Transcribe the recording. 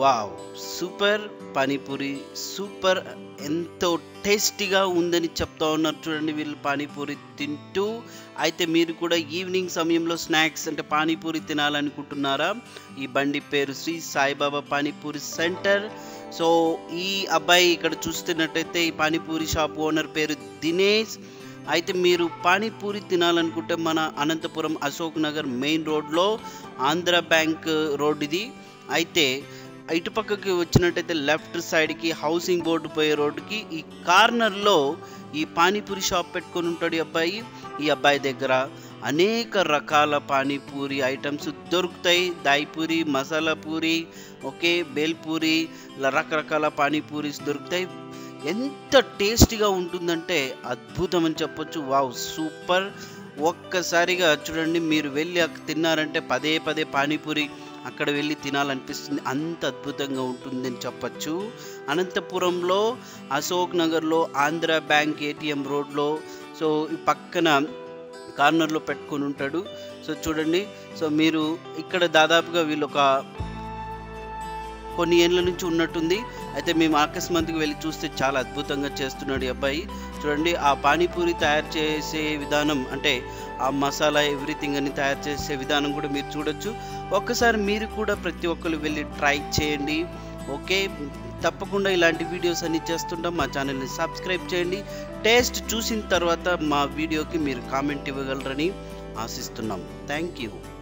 wow super panipuri super ఎంతో టేస్టీగా ఉందని చెప్తా ఉన్నారు చూడండి వీళ్ళు పానీపూరి తింటూ అయితే మీరు కూడా ఈవినింగ్ సమయంలో స్నాక్స్ అంటే పానీపూరి తినాలనుకుంటున్నారా ఈ బండి పేరు శ్రీ సాయిబాబా పానీపూరి సెంటర్ సో ఈ అబ్బాయి ఇక్కడ చూస్తున్నట్టయితే ఈ పానీపూరి షాప్ ఓనర్ పేరు దినేష్ అయితే మీరు పానీపూరి తినాలనుకుంటే మన అనంతపురం అశోక్ నగర్ మెయిన్ రోడ్లో ఆంధ్ర బ్యాంక్ రోడ్ ఇది అయితే ఇటుపక్కకి వచ్చినట్టయితే లెఫ్ట్ సైడ్కి హౌసింగ్ బోర్డు పోయే రోడ్డుకి ఈ కార్నర్లో ఈ పానీపూరి షాప్ పెట్టుకొని ఉంటాడు ఈ అబ్బాయి ఈ అబ్బాయి దగ్గర అనేక రకాల పానీపూరి ఐటమ్స్ దొరుకుతాయి దాయిపూరి మసాలా పూరి ఓకే బేల్పూరి ఇలా రకరకాల పానీపూరీస్ దొరుకుతాయి ఎంత టేస్టీగా ఉంటుందంటే అద్భుతం అని చెప్పొచ్చు వావ్ సూపర్ ఒక్కసారిగా చూడండి మీరు వెళ్ళి అక్కడ తిన్నారంటే పదే పదే పానీపూరి అక్కడ వెళ్ళి తినాలనిపిస్తుంది అంత అద్భుతంగా ఉంటుందని చెప్పచ్చు అనంతపురంలో అశోక్ నగర్లో ఆంధ్ర బ్యాంక్ ఏటీఎం రోడ్లో సో ఈ పక్కన కార్నర్లో పెట్టుకొని ఉంటాడు సో చూడండి సో మీరు ఇక్కడ దాదాపుగా వీళ్ళు ఒక కొన్ని ఏళ్ళ నుంచి ఉన్నట్టుంది అయితే మేము అకస్మాత్తుగా వెళ్ళి చూస్తే చాలా అద్భుతంగా చేస్తున్నాడు ఈ అబ్బాయి చూడండి ఆ పానీపూరి తయారు చేసే విధానం అంటే ఆ మసాలా ఎవ్రీథింగ్ అని తయారు చేసే విధానం కూడా మీరు చూడొచ్చు ఒక్కసారి మీరు కూడా ప్రతి ఒక్కరు వెళ్ళి ట్రై చేయండి ఓకే తప్పకుండా ఇలాంటి వీడియోస్ అన్ని చేస్తుంటాం మా ఛానల్ని సబ్స్క్రైబ్ చేయండి టేస్ట్ చూసిన తర్వాత మా వీడియోకి మీరు కామెంట్ ఇవ్వగలరని ఆశిస్తున్నాం థ్యాంక్ యూ